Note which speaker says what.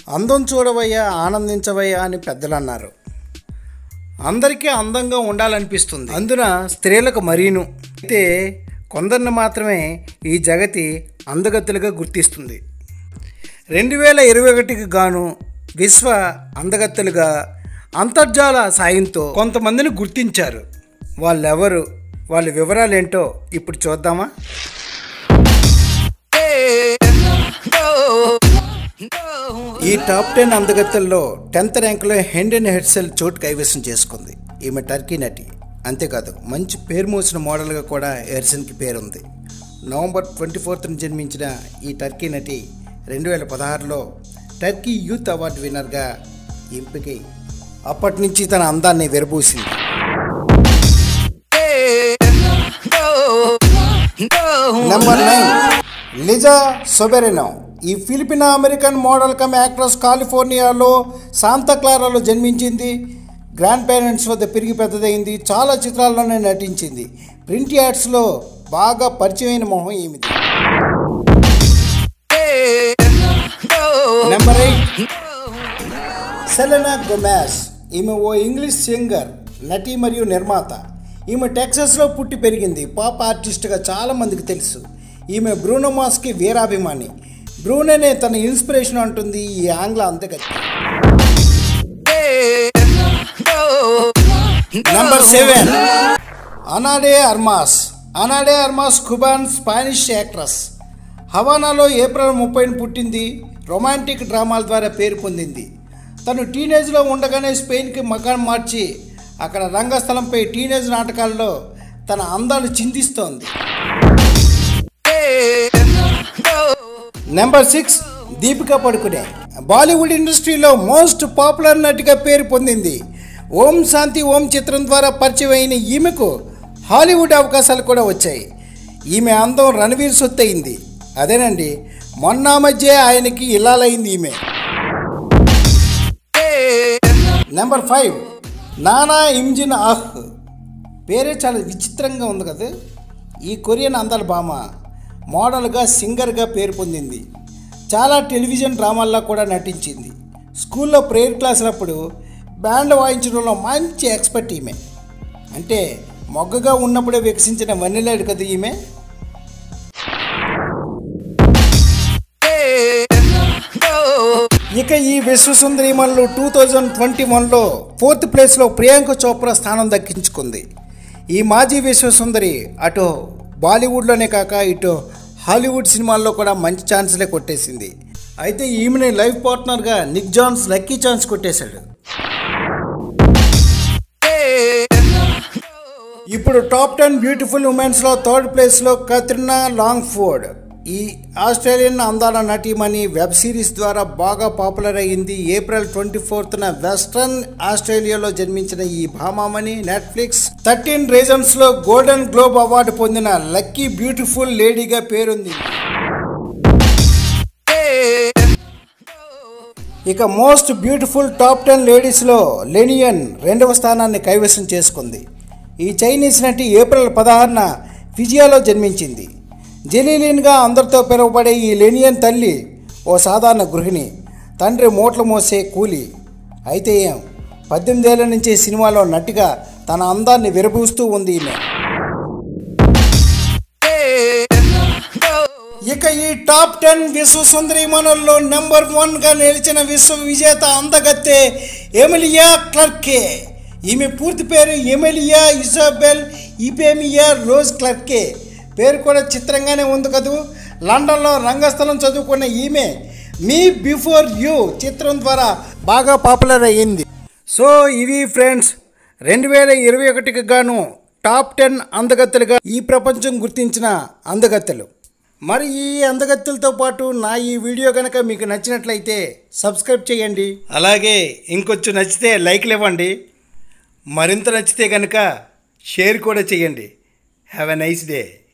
Speaker 1: అందం చూడవయ్యా ఆనందించవయ్యా అని పెద్దలు అన్నారు అందరికీ అందంగా ఉండాలనిపిస్తుంది అందున స్త్రీలకు మరీను అయితే కొందరిని మాత్రమే ఈ జగతి అందగత్తులుగా గుర్తిస్తుంది రెండు వేల ఇరవై ఒకటికి గాను విశ్వ అందగత్తెలుగా అంతర్జాల సాయంతో కొంతమందిని గుర్తించారు వాళ్ళెవరు వాళ్ళ వివరాలు ఏంటో ఇప్పుడు చూద్దామా ఈ టాప్ టెన్ అందగత్తెల్లో టెన్త్ ర్యాంకులో హెండెన్ హెడ్సెల్ చోటు కైవసం చేసుకుంది ఈమె టర్కీ నటి అంతేకాదు మంచి పేరు మోసిన మోడల్గా కూడా ఎర్సన్కి పేరుంది నవంబర్ ట్వంటీ ఫోర్త్న జన్మించిన ఈ టర్కీ నటి రెండు వేల పదహారులో టర్కీ యూత్ అవార్డు విన్నర్గా ఎంపికై అప్పటి నుంచి తన అందాన్ని విరబూసింది నెంబర్ నైన్ లిజా సొబెరెనో ఈ Filipina American model cum actress కాలిఫోర్నియాలో శాంతా క్లారాలో జన్మించింది గ్రాండ్ పేరెంట్స్ వద్ద పెరిగి పెద్దదైంది చాలా చిత్రాల్లోనే నటించింది ప్రింట్ యాడ్స్లో బాగా పరిచయమైన మొహం ఈమెది నెంబర్ ఎయిట్ సెలెనా గొమాస్ ఈమె ఓ ఇంగ్లీష్ సింగర్ నటి మరియు నిర్మాత ఈమె టెక్సస్లో పుట్టి పెరిగింది పాప్ ఆర్టిస్ట్గా చాలా మందికి తెలుసు ఈమె బ్రూనో మాస్కి వీరాభిమాని బ్రూనోనే తన ఇన్స్పిరేషన్ అంటుంది ఈ ఆంగ్ల అంతగతి number seven Ana de Armas Ana de Armas Cuban Spanish actress హవానాలో ఏప్రిల్ ముప్పైన పుట్టింది రొమాంటిక్ డ్రామాల ద్వారా పేరు పొందింది తను టీనేజ్లో ఉండగానే స్పెయిన్కి మకాన్ మార్చి అక్కడ రంగస్థలంపై టీనేజ్ నాటకాల్లో తన అందాలు చిందిస్తోంది నెంబర్ సిక్స్ దీపికా పడుకునే బాలీవుడ్ ఇండస్ట్రీలో మోస్ట్ పాపులర్ నటిగా పేరు పొందింది ఓం శాంతి ఓం చిత్రం ద్వారా పరిచయం అయిన ఈమెకు హాలీవుడ్ అవకాశాలు కూడా వచ్చాయి ఈమె అందం రణవీర్ సొత్తు అయింది అదేనండి మొన్న మధ్య ఆయనకి ఇల్లాలైంది ఈమె నెంబర్ ఫైవ్ నానా ఇమ్జిన్ ఆహ్ పేరే చాలా విచిత్రంగా ఉంది కదా ఈ కొరియన్ అందాల భామ మోడల్గా సింగర్గా పేరు పొందింది చాలా టెలివిజన్ డ్రామాల్లో కూడా నటించింది స్కూల్లో ప్రేయర్ క్లాసులప్పుడు బ్యాండ్ వాయించడంలో మంచి ఎక్స్పర్ట్ ఈమె అంటే మొగ్గగా ఉన్నప్పుడే వికసించిన వన్నెలాడు కదా ఈమె ఇక ఈ విశ్వసుందరిమల్లు టూ థౌజండ్ ట్వంటీ వన్లో ఫోర్త్ ప్లేస్లో ప్రియాంక చోప్రా స్థానం దక్కించుకుంది ఈ మాజీ విశ్వసుందరి అటు బాలీవుడ్లోనే కాక ఇటు హాలీవుడ్ సినిమాల్లో కూడా మంచి ఛాన్స్లే కొట్టేసింది అయితే ఈమెని లైఫ్ పార్ట్నర్గా నిక్ జాన్స్ లక్కీ ఛాన్స్ కొట్టేశాడు ఇప్పుడు టాప్ టెన్ బ్యూటిఫుల్ ఉమెన్స్లో థర్డ్ ప్లేస్లో కత్రినా లాంగ్ ఫోర్డ్ ఈ ఆస్ట్రేలియన్ అందాల నటీమణి వెబ్ సిరీస్ ద్వారా బాగా పాపులర్ అయ్యింది ఏప్రిల్ ట్వంటీ ఫోర్త్న వెస్ట్రన్ ఆస్ట్రేలియాలో జన్మించిన ఈ భామామణి నెట్ఫ్లిక్స్ థర్టీన్ రీజన్స్లో గోల్డెన్ గ్లోబ్ అవార్డు పొందిన లక్కీ బ్యూటిఫుల్ లేడీగా పేరుంది ఇక మోస్ట్ బ్యూటిఫుల్ టాప్ టెన్ లేడీస్లో లెనియన్ రెండవ స్థానాన్ని కైవసం చేసుకుంది ఈ చైనీస్ నటి ఏప్రిల్ పదహారున ఫిజియాలో జన్మించింది జెలీలిన్గా అందరితో పిలువబడే ఈ లెనియన్ తల్లి ఓ సాధారణ గృహిణి తండ్రి మూటలు మోసే కూలి అయితే ఏం పద్దెనిమిదేళ్ల నుంచి సినిమాలో నటిగా తన అందాన్ని విరబూస్తూ ఉంది ఈమె ఇక ఈ టాప్ టెన్ విశ్వ సుందరిమణుల్లో నెంబర్ వన్గా నిలిచిన విశ్వ విజేత అందగత్తె ఎమిలియా క్లర్కే ఈమె పూర్తి పేరు ఎమిలియా ఇజాబెల్ ఇపేమియా రోజ్ క్లర్కే పేరు కూడా చిత్రంగానే ఉంది కదూ లండన్లో రంగస్థలం చదువుకున్న ఈమె మీ బిఫోర్ యూ చిత్రం ద్వారా బాగా పాపులర్ అయ్యింది సో ఇవి ఫ్రెండ్స్ రెండు వేల ఇరవై ఒకటికి గాను టాప్ టెన్ అందగత్తెలుగా ఈ ప్రపంచం గుర్తించిన అందగత్తెలు మరి ఈ అందగత్తెలతో పాటు నా ఈ వీడియో కనుక మీకు నచ్చినట్లయితే సబ్స్క్రైబ్ చేయండి అలాగే ఇంకొంచెం నచ్చితే లైక్లు ఇవ్వండి మరింత నచ్చితే కనుక షేర్ కూడా చేయండి హ్యావ్ ఎ నైస్ డే